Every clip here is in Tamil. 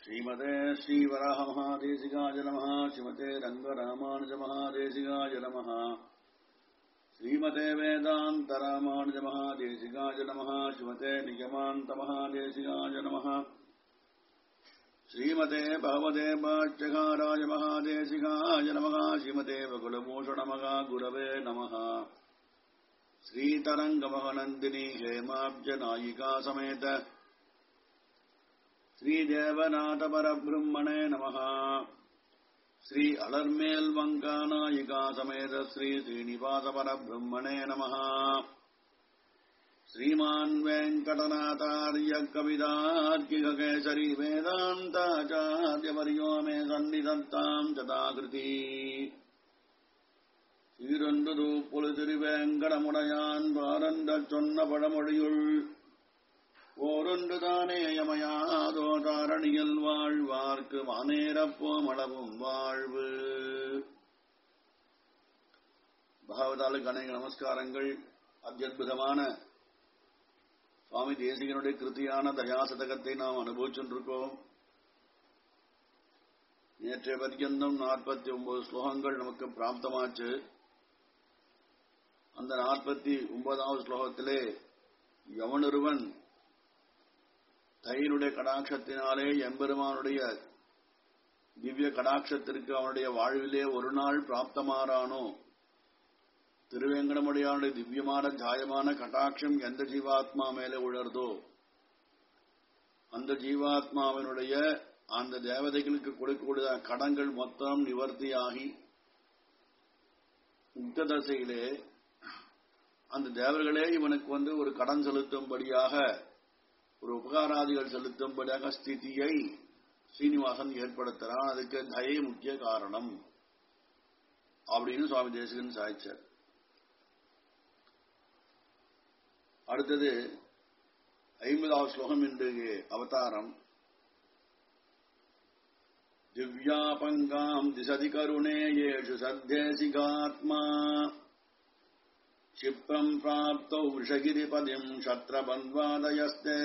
श्रीमते श्रीवराहमहादेशिकाय नमः श्रीमते रङ्गरामानुजमहादेशिकाय नमः श्रीमते वेदान्तरामानुजमहादेशिकाय नमः श्रीमते निगमान्तमहादेशिकाय नमः श्रीमते भगवते पाच्यकाराय महादेशिकाय नमः श्रीमते बकुलभूषणमगा गुरवे नमः श्रीतरङ्गमहनन्दिनी हेमाब्जनायिका समेत श्रीदेवनाथपरब्रह्मणे नमः श्री अलर्मेल् वङ्कानायिका समेत श्री श्रीनिवासपरब्रह्मणे नमः श्रीमान् वेङ्कटनाथार्य कविदार्किककेसरी वेदान्ताचार्यवर्यो मे सन्निधत्ताम् चताकृती சீரொன்று பொழுதிருவேங்கடமுடையான் பாரந்தச் சொன்ன பழமொழியுள் ஓரொன்று தானே யமயாதோ தாரணியில் வாழ்வார்க்கு மானேரப்போம் அளவும் வாழ்வு பகவதாளுக்கு அநேக நமஸ்காரங்கள் அத்தியுதமான சுவாமி தேசிகனுடைய கிருத்தியான தயாசதகத்தை நாம் அனுபவிச்சுருக்கோம் நேற்றைய பர்யந்தம் நாற்பத்தி ஒன்பது ஸ்லோகங்கள் நமக்கு பிராப்தமாச்சு அந்த நாற்பத்தி ஒன்பதாவது ஸ்லோகத்திலே எவனொருவன் தயினுடைய கடாட்சத்தினாலே எம்பெருமானுடைய திவ்ய கடாட்சத்திற்கு அவனுடைய வாழ்விலே ஒரு நாள் பிராப்தமாறானோ திருவேங்கடமுடையானுடைய திவ்யமான ஜாயமான கட்டாட்சம் எந்த ஜீவாத்மா மேலே உழறதோ அந்த ஜீவாத்மாவினுடைய அந்த தேவதைகளுக்கு கொடுக்கக்கூடிய கடங்கள் மொத்தம் நிவர்த்தியாகி முக்த தசையிலே அந்த தேவர்களே இவனுக்கு வந்து ஒரு கடன் செலுத்தும்படியாக ஒரு உபகாராதிகள் செலுத்தும்படியாக ஸ்திதியை ஸ்ரீனிவாசன் ஏற்படுத்துறான் அதுக்கு தயை முக்கிய காரணம் அப்படின்னு சுவாமி தேசிகன் சாய்ச்சார் அடுத்தது ஐம்பதாவது ஸ்லோகம் இன்று அவதாரம் दिव्यापङ्गाम् दिशति करुणे येषु सद्देशिकात्मा क्षिप्रम् प्राप्तौ वृषगिरिपदिम् शत्रबन्वादयस्ते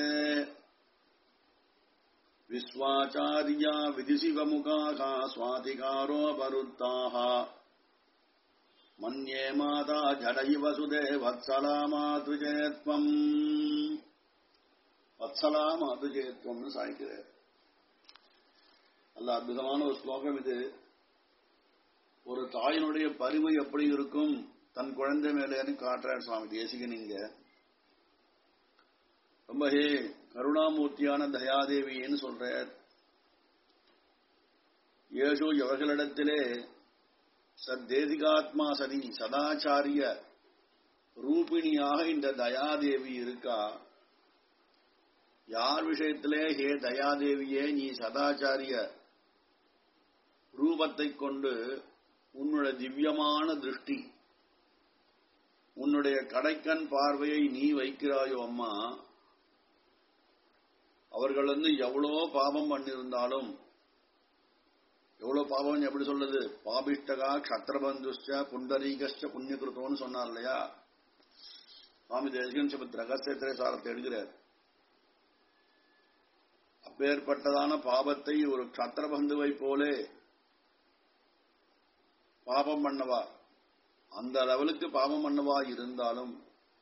विश्वाचार्या विधिशिवमुखाः स्वातिकारोपरुत्ताः मन्ये माता जडयि वसुदे वत्सला मातुजे त्वम् वत्सला मातुजे त्वम् சாய்க்கிறார் நல்ல அற்புதமான ஒரு ஸ்லோகம் இது ஒரு தாயினுடைய பரிவு எப்படி இருக்கும் தன் குழந்தை மேலேன்னு காட்டுறார் சுவாமி தேசிகன் இங்க ரொம்ப ஹே கருணாமூர்த்தியான தயாதேவின்னு சொல்றார் ஏஷு எவர்களிடத்திலே சத்தேதிகாத்மா சதி சதாச்சாரிய ரூபிணியாக இந்த தயாதேவி இருக்கா யார் விஷயத்திலே ஹே தயாதேவியே நீ சதாச்சாரிய ரூபத்தை கொண்டு உன்னுடைய திவ்யமான திருஷ்டி உன்னுடைய கடைக்கண் பார்வையை நீ வைக்கிறாயோ அம்மா அவர்கள் வந்து எவ்வளோ பாபம் பண்ணியிருந்தாலும் எவ்வளவு பாபம் எப்படி சொல்றது பாபிஷ்டகா கஷத்திரபந்துஷ்ட புண்டரீகஷ்ட புண்ணியகிருத்தோன்னு சொன்னார் இல்லையா சுவாமி தேசிகன் சபத் ரகசியத்திரை சாரத்தை எழுதுகிறார் அப்பேற்பட்டதான பாபத்தை ஒரு கத்திரபந்துவை போலே பாபம் பண்ணவா அந்த லெவலுக்கு பாபம் பண்ணவா இருந்தாலும்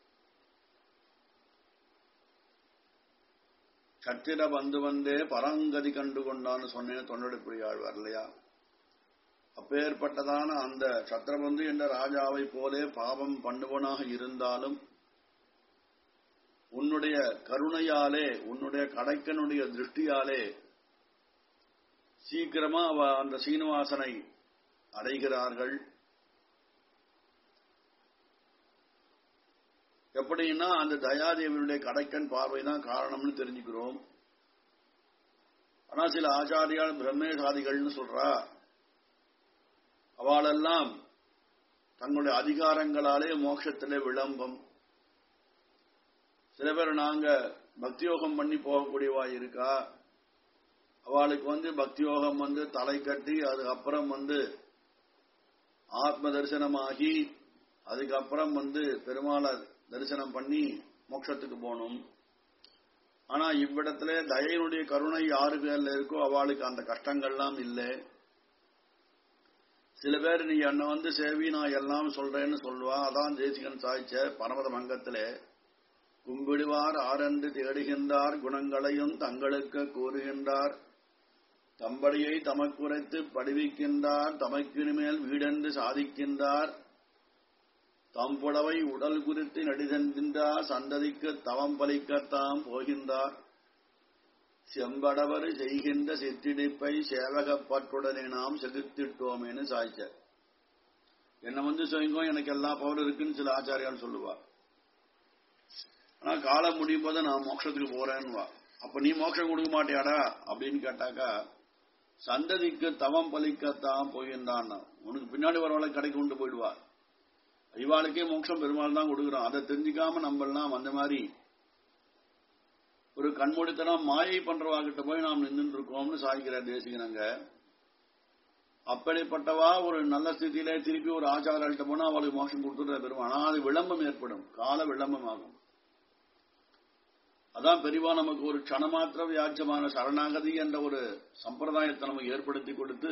சத்திர பந்து வந்தே பரங்கதி கண்டு கொண்டான்னு சொன்னேன் தொண்டடிப்புடி ஆழ்வார் இல்லையா அப்பேற்பட்டதான அந்த சத்திரபந்து என்ற ராஜாவை போலே பாவம் பண்ணுவனாக இருந்தாலும் உன்னுடைய கருணையாலே உன்னுடைய கடைக்கனுடைய திருஷ்டியாலே சீக்கிரமா அவ அந்த சீனிவாசனை அடைகிறார்கள் எப்படின்னா அந்த தயாதேவியுடைய கடைக்கன் பார்வை தான் காரணம்னு தெரிஞ்சுக்கிறோம் ஆனா சில ஆச்சாரியால் பிரம்மேசாதிகள்னு சொல்றா அவளெல்லாம் தங்களுடைய அதிகாரங்களாலே மோட்சத்திலே விளம்பம் சில பேர் நாங்க பக்தியோகம் பண்ணி போகக்கூடியவா இருக்கா அவளுக்கு வந்து பக்தியோகம் வந்து தலை கட்டி அதுக்கப்புறம் வந்து ஆத்ம தரிசனமாகி அதுக்கப்புறம் வந்து பெருமாளை தரிசனம் பண்ணி மோட்சத்துக்கு போகணும் ஆனா இவ்விடத்துல தயனுடைய கருணை யாரு பேர்ல இருக்கோ அவளுக்கு அந்த கஷ்டங்கள்லாம் இல்லை சில பேர் நீ என்ன வந்து சேவி நான் எல்லாம் சொல்றேன்னு சொல்லுவா அதான் தேசிகன் சாய்ச்ச பரமத மங்கத்திலே கும்பிடுவார் ஆரென்று தேடுகின்றார் குணங்களையும் தங்களுக்கு கூறுகின்றார் தம்படியை தமக்குரைத்து படிவிக்கின்றார் தமக்கினு மேல் வீடென்று சாதிக்கின்றார் தம்புடவை உடல் குறித்து நடிதென்கின்றார் சந்ததிக்கு தவம் பலிக்கத்தாம் போகின்றார் செம்படவர் செய்கின்ற சிற்றிடிப்பை சேவகப்பட்டுடனே நாம் செதுத்திட்டோமேனு சாய்ச்ச என்ன வந்து செய்யுங்கோ எனக்கு எல்லா பவர் இருக்குன்னு சில ஆச்சாரியால் சொல்லுவா ஆனா காலம் முடியும் போது நான் மோட்சத்துக்கு போறேன்னு அப்ப நீ மோட்சம் கொடுக்க மாட்டியாடா அப்படின்னு கேட்டாக்கா சந்ததிக்கு தவம் பலிக்கத்தான் போகின்றான் உனக்கு பின்னாடி வரவளை கடைக்கு கொண்டு போயிடுவா இவாளுக்கே மோட்சம் பெருமாள் தான் கொடுக்குறான் அதை தெரிஞ்சுக்காம நம்மளாம் அந்த மாதிரி ஒரு கண்மூடித்தனம் மாயை பண்றவாகிட்ட போய் நாம் நின்று இருக்கோம்னு சாய்க்கிறார் தேசிகனங்க அப்படிப்பட்டவா ஒரு நல்ல ஸ்திதியில திருப்பி ஒரு ஆச்சாரர்கிட்ட போனா அவளுக்கு மோட்சம் கொடுத்துடுற பெருமாள் ஆனா அது விளம்பம் ஏற்படும் கால விளம்பம் ஆகும் அதான் பெரிவா நமக்கு ஒரு க்ஷணமாத்திர வியாஜமான சரணாகதி என்ற ஒரு சம்பிரதாயத்தை நமக்கு ஏற்படுத்தி கொடுத்து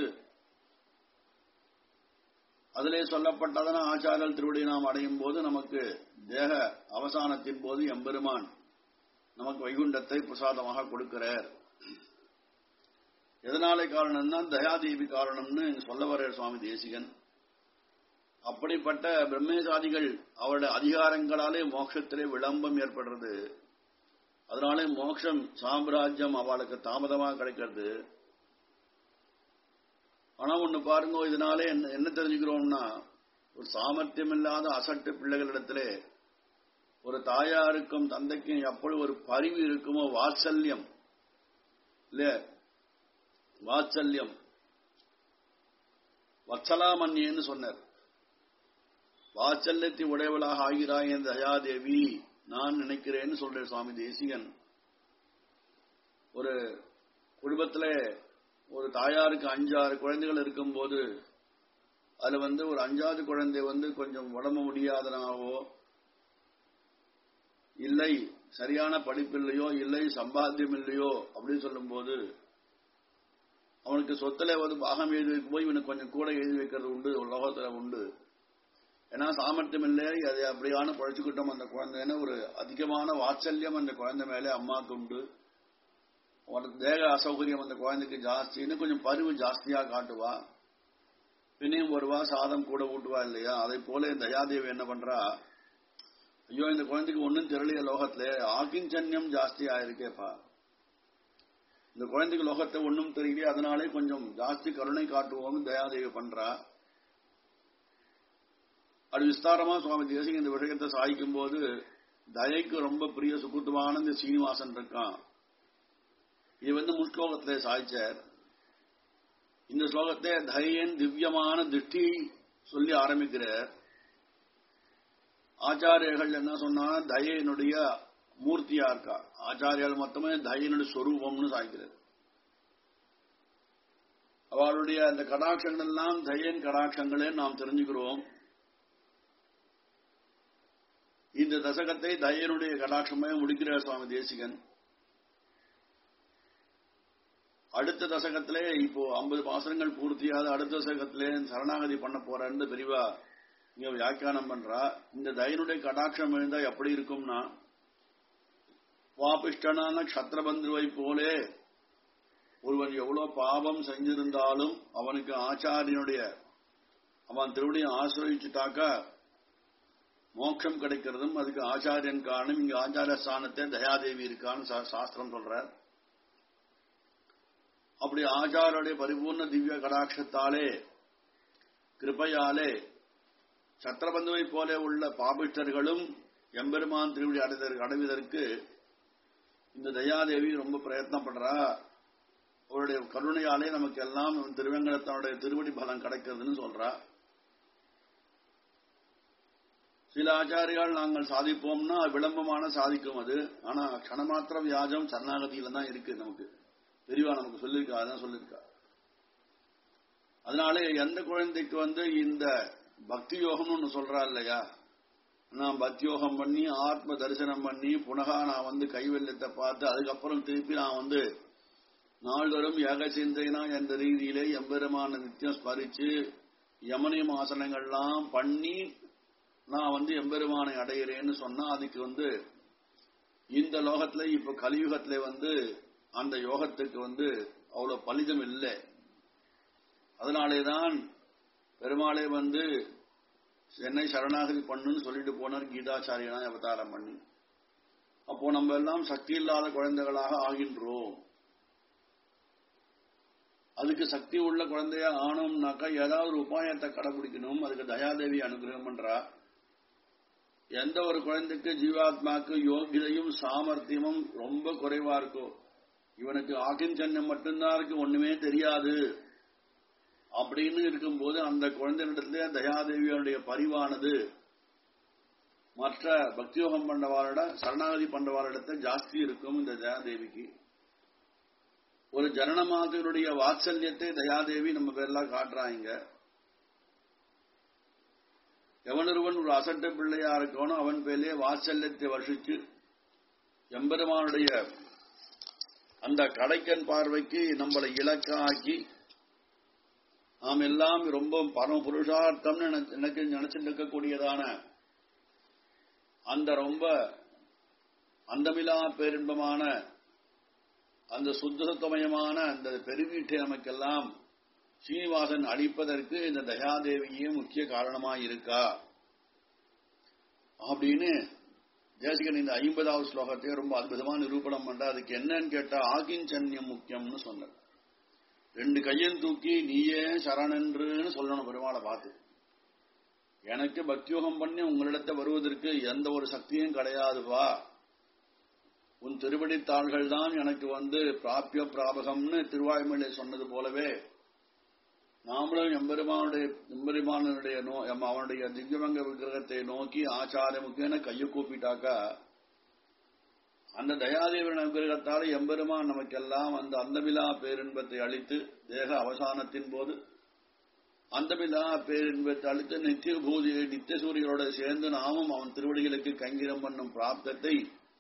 அதிலே சொல்லப்பட்டதன ஆச்சாரல் திருவடியை நாம் அடையும் போது நமக்கு தேக அவசானத்தின் போது எம்பெருமான் நமக்கு வைகுண்டத்தை பிரசாதமாக கொடுக்கிறார் எதனாலே காரணம்னா தயாதேவி காரணம்னு சொல்ல வர சுவாமி தேசிகன் அப்படிப்பட்ட பிரம்மேசாதிகள் அவருடைய அதிகாரங்களாலே மோட்சத்திலே விளம்பம் ஏற்படுறது அதனாலே மோட்சம் சாம்ராஜ்யம் அவளுக்கு தாமதமாக கிடைக்கிறது ஆனா ஒண்ணு பாருங்க இதனாலே என்ன என்ன தெரிஞ்சுக்கிறோம்னா ஒரு சாமர்த்தியம் இல்லாத அசட்டு பிள்ளைகளிடத்திலே ஒரு தாயாருக்கும் தந்தைக்கும் எப்படி ஒரு பரிவு இருக்குமோ வாத்சல்யம் இல்ல வாத்சல்யம் வத்சலாமன்யன்னு சொன்னார் வாத்சல்யத்தை உடையவளாக ஆகிறாய் என் தயாதேவி நான் நினைக்கிறேன்னு சொல்றேன் சுவாமி தேசிகன் ஒரு குடும்பத்துல ஒரு தாயாருக்கு அஞ்சாறு குழந்தைகள் இருக்கும்போது அதுல வந்து ஒரு அஞ்சாவது குழந்தை வந்து கொஞ்சம் உடம்பு முடியாதனாவோ இல்லை சரியான படிப்பு இல்லையோ இல்லை சம்பாத்தியம் இல்லையோ அப்படின்னு சொல்லும்போது அவனுக்கு சொத்துல வந்து பாகம் எழுதி வைக்கும் போது இவனுக்கு கொஞ்சம் கூட எழுதி வைக்கிறது உண்டு உலகத்துல உண்டு ஏன்னா சாமர்த்தியம் இல்லை அதை அப்படியான பழச்சுக்கிட்டோம் அந்த குழந்தைன்னு ஒரு அதிகமான வாத்சல்யம் அந்த குழந்தை மேலே அம்மாவுக்கு உண்டு உனக்கு தேக அசௌகரியம் அந்த குழந்தைக்கு ஜாஸ்தின்னு கொஞ்சம் பருவு ஜாஸ்தியா காட்டுவா பின்னையும் வருவா சாதம் கூட ஊட்டுவா இல்லையா அதை போல தயாதேவி என்ன பண்றா ஐயோ இந்த குழந்தைக்கு ஒன்னும் தெரியலைய லோகத்துல ஆக்கிஞ்சன்யம் ஜாஸ்தி ஆயிருக்கேப்பா இந்த குழந்தைக்கு லோகத்தை ஒன்னும் தெரியலையே அதனாலே கொஞ்சம் ஜாஸ்தி கருணை காட்டுவோம்னு தயாதேவி பண்றா அது விஸ்தாரமா சுவாமி தேசிக இந்த விஷயத்தை சாய்க்கும் போது தயைக்கு ரொம்ப பிரிய சுகுத்துவான இந்த சீனிவாசன் இருக்கான் இது வந்து முன்ஸ்லோகத்திலே சாய்ச்சார் இந்த ஸ்லோகத்தை தயன் திவ்யமான திருஷ்டி சொல்லி ஆரம்பிக்கிறார் ஆச்சாரியர்கள் என்ன சொன்னா தயனுடைய மூர்த்தியா இருக்கா ஆச்சாரியால் மொத்தமே தயனுடைய சொரூபம்னு சாய்க்கிறார் அவளுடைய அந்த கடாட்சங்கள் எல்லாம் தயன் கடாட்சங்களே நாம் தெரிஞ்சுக்கிறோம் இந்த தசகத்தை தயனுடைய கடாட்சமே முடிக்கிறார் சுவாமி தேசிகன் அடுத்த தசகத்திலே இப்போ ஐம்பது பாசனங்கள் பூர்த்தியாவது அடுத்த தசகத்திலே சரணாகதி பண்ண போறேன்னு பெரியவா இங்க வியாக்கியானம் பண்றா இந்த தயனுடைய கடாட்சம் எழுந்தா எப்படி இருக்கும்னா பாபிஷ்டனான கஷத்திரபந்துவை போலே ஒருவன் எவ்வளவு பாவம் செஞ்சிருந்தாலும் அவனுக்கு ஆச்சாரியனுடைய அவன் திருவடியை ஆசிரயிச்சுட்டாக்கா மோட்சம் கிடைக்கிறதும் அதுக்கு ஆச்சாரியன் காரணம் இங்க ஆச்சாரிய ஸ்தானத்தை தயாதேவி இருக்கான்னு சாஸ்திரம் சொல்றார் அப்படி ஆச்சாரோடைய பரிபூர்ண திவ்ய கடாட்சத்தாலே கிருப்பையாலே சத்திரபந்துவை போல உள்ள பாபிஷ்டர்களும் எம்பெருமான் திருவிழி அடைதற்கு அடைவதற்கு இந்த தயாதேவி ரொம்ப பிரயத்னப்படுறா அவருடைய கருணையாலே நமக்கு எல்லாம் திருவேங்கடத்தனுடைய திருவடி பலம் கிடைக்கிறதுன்னு சொல்றா சில ஆச்சாரியால் நாங்கள் சாதிப்போம்னா விளம்பமான சாதிக்கும் அது ஆனா கணமாத்திர வியாஜம் சரணாகதியில தான் இருக்கு நமக்கு பெரியவா நமக்கு சொல்லியிருக்கா அதான் சொல்லியிருக்கா அதனால எந்த குழந்தைக்கு வந்து இந்த பக்தி யோகம்னு ஒண்ணு சொல்றா இல்லையா நான் பக்தியோகம் பண்ணி ஆத்ம தரிசனம் பண்ணி புனகா நான் வந்து கைவெல்லத்தை பார்த்து அதுக்கப்புறம் திருப்பி நான் வந்து நாள்தோறும் ஏக சிந்தைனா என்ற ரீதியிலே எம்பெருமான நித்தியம் ஸ்மரிச்சு யமனியம் ஆசனங்கள்லாம் பண்ணி நான் வந்து எம்பெருமானை அடைகிறேன்னு சொன்னா அதுக்கு வந்து இந்த லோகத்துல இப்ப கலியுகத்துல வந்து அந்த யோகத்துக்கு வந்து அவ்வளவு பலிதம் இல்லை அதனாலேதான் பெருமாளே வந்து என்னை சரணாகதி பண்ணுன்னு சொல்லிட்டு போனார் கீதாச்சாரியனா அவதாரம் பண்ணி அப்போ நம்ம எல்லாம் சக்தி இல்லாத குழந்தைகளாக ஆகின்றோம் அதுக்கு சக்தி உள்ள குழந்தையா ஆனோம்னாக்கா ஏதாவது ஒரு உபாயத்தை கடைபிடிக்கணும் அதுக்கு தயாதேவி அனுகிரகம் பண்றா எந்த ஒரு குழந்தைக்கு ஜீவாத்மாக்கு யோகிதையும் சாமர்த்தியமும் ரொம்ப குறைவா இருக்கோ இவனுக்கு ஆக்கிஞ்சன்யம் மட்டும்தான் இருக்கு ஒண்ணுமே தெரியாது அப்படின்னு இருக்கும்போது அந்த குழந்தையிடத்துல தயாதேவியோடைய பரிவானது மற்ற பக்தியோகம் பண்றவாரோட சரணாகதி பண்றவாரிடத்த ஜாஸ்தி இருக்கும் இந்த தயாதேவிக்கு ஒரு ஜனனமாதனுடைய வாத்சல்யத்தை தயாதேவி நம்ம பேர்லாம் காட்டுறாங்க எவனொருவன் ஒரு அசட்ட பிள்ளையா இருக்கணும் அவன் பேர்லயே வாத்சல்யத்தை வருஷிச்சு எம்பெருமானுடைய அந்த கடைக்கன் பார்வைக்கு நம்மளை இலக்காக்கி நாம் எல்லாம் ரொம்ப பரம புருஷார்த்தம்னு எனக்கு நினைச்சிட்டு இருக்கக்கூடியதான அந்த ரொம்ப அந்தமிலா பேரின்பமான அந்த சுத்தசத்துவமயமான அந்த பெருவீட்டை நமக்கெல்லாம் சீனிவாசன் அளிப்பதற்கு இந்த தயாதேவியே முக்கிய காரணமாக இருக்கா அப்படின்னு தேசிகன் இந்த ஐம்பதாவது ஸ்லோகத்தை ரொம்ப அற்புதமா நிரூபணம் பண்ற அதுக்கு என்னன்னு கேட்டா ஆகிஞ்சன்யம் முக்கியம்னு சொன்ன ரெண்டு கையும் தூக்கி நீயே சரணென்றுன்னு சொல்லணும் பெருமாளை பார்த்து எனக்கு பக்தியோகம் பண்ணி உங்களிடத்த வருவதற்கு எந்த ஒரு சக்தியும் கிடையாதுவா உன் திருவடித்தாள்கள் தான் எனக்கு வந்து பிராபிய பிராபகம்னு திருவாய்மொழி சொன்னது போலவே நாமளும் எம்பெருமானுடைய எம்பெருமானுடைய நோ அவனுடைய திவ்யமங்க விக்கிரகத்தை நோக்கி ஆச்சார முக்கியன கையை கூப்பிட்டாக்கா அந்த தயாதேவன் அனுகிரகத்தால் எம்பெருமான் நமக்கெல்லாம் அந்த அந்தமிலா பேரின்பத்தை அளித்து தேக அவசானத்தின் போது அந்தமிலா பேரின்பத்தை அளித்து நித்திய பூஜையை நித்திய சூரியரோட சேர்ந்து நாமும் அவன் திருவடிகளுக்கு கங்கிரம் பண்ணும் பிராப்தத்தை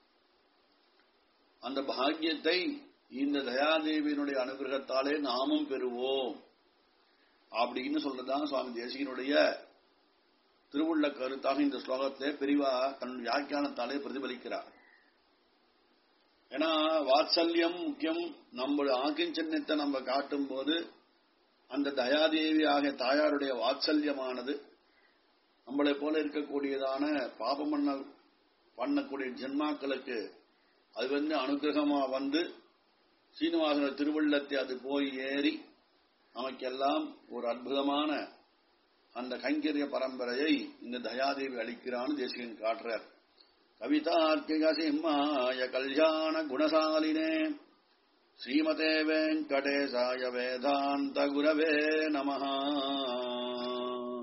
அந்த பாக்கியத்தை இந்த தயாதேவியினுடைய அனுகிரகத்தாலே நாமும் பெறுவோம் அப்படின்னு சொல்றதுதான் சுவாமி தேசிகனுடைய திருவுள்ள கருத்தாக இந்த ஸ்லோகத்தை பெரிவா தன் வியாக்கியானத்தாலே பிரதிபலிக்கிறார் ஏன்னா வாத்சல்யம் முக்கியம் நம்ம ஆக்கிஞ்சன்யத்தை நம்ம காட்டும் போது அந்த தயாதேவி ஆகிய தாயாருடைய வாத்சல்யமானது நம்மளை போல இருக்கக்கூடியதான பாபம் பண்ண பண்ணக்கூடிய ஜென்மாக்களுக்கு அது வந்து அனுகிரகமா வந்து சீனிவாசன திருவள்ளத்தை அது போய் ஏறி நமக்கெல்லாம் ஒரு அற்புதமான அந்த கைங்கரிய பரம்பரையை இந்த தயாதேவி அளிக்கிறான்னு தேசிகன் காட்டுறார் கவிதார்க்கிக சிம்மாய கல்யாண குணசாலினே ஸ்ரீமதே வெங்கடேசாய வேதாந்த குரவே நமஹா